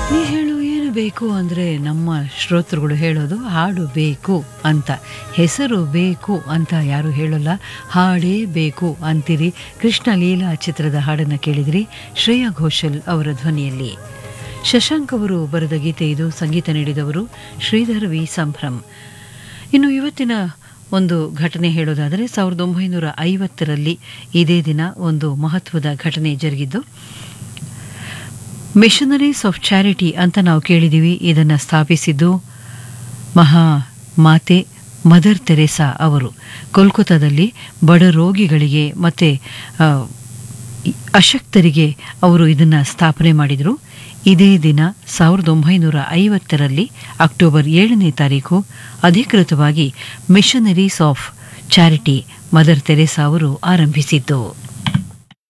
ನೀ ಹೇಳು ಏನು ಬೇಕು ಅಂದರೆ ನಮ್ಮ ಶ್ರೋತೃಗಳು ಹೇಳೋದು ಹಾಡು ಬೇಕು ಅಂತ ಹೆಸರು ಬೇಕು ಅಂತ ಯಾರು ಹೇಳೋಲ್ಲ ಹಾಡೇ ಬೇಕು ಅಂತೀರಿ ಕೃಷ್ಣ ಲೀಲಾ ಚಿತ್ರದ ಹಾಡನ್ನು ಕೇಳಿದ್ರಿ ಶ್ರೇಯಾ ಘೋಷಲ್ ಅವರ ಧ್ವನಿಯಲ್ಲಿ ಶಶಾಂಕ್ ಅವರು ಬರೆದ ಗೀತೆ ಇದು ಸಂಗೀತ ನೀಡಿದವರು ಶ್ರೀಧರ್ ವಿ ಸಂಭ್ರಮ್ ಇನ್ನು ಇವತ್ತಿನ ಒಂದು ಘಟನೆ ಹೇಳೋದಾದರೆ ಸಾವಿರದ ಒಂಬೈನೂರ ಐವತ್ತರಲ್ಲಿ ಇದೇ ದಿನ ಒಂದು ಮಹತ್ವದ ಘಟನೆ ಜರುಗಿದ್ದು ಮಿಷನರೀಸ್ ಆಫ್ ಚಾರಿಟಿ ಅಂತ ನಾವು ಕೇಳಿದ್ದೀವಿ ಇದನ್ನು ಸ್ಥಾಪಿಸಿದ್ದು ಮಹಾ ಮಾತೆ ಮದರ್ ತೆರೇಸಾ ಅವರು ಕೋಲ್ಕತ್ತಾದಲ್ಲಿ ಬಡ ರೋಗಿಗಳಿಗೆ ಮತ್ತು ಅಶಕ್ತರಿಗೆ ಅವರು ಇದನ್ನು ಸ್ಥಾಪನೆ ಮಾಡಿದರು ಇದೇ ದಿನ ಸಾವಿರದ ಒಂಬೈನೂರ ಐವತ್ತರಲ್ಲಿ ಅಕ್ಟೋಬರ್ ಏಳನೇ ತಾರೀಕು ಅಧಿಕೃತವಾಗಿ missionaries of charity mother Teresa ಅವರು ಆರಂಭಿಸಿದ್ದು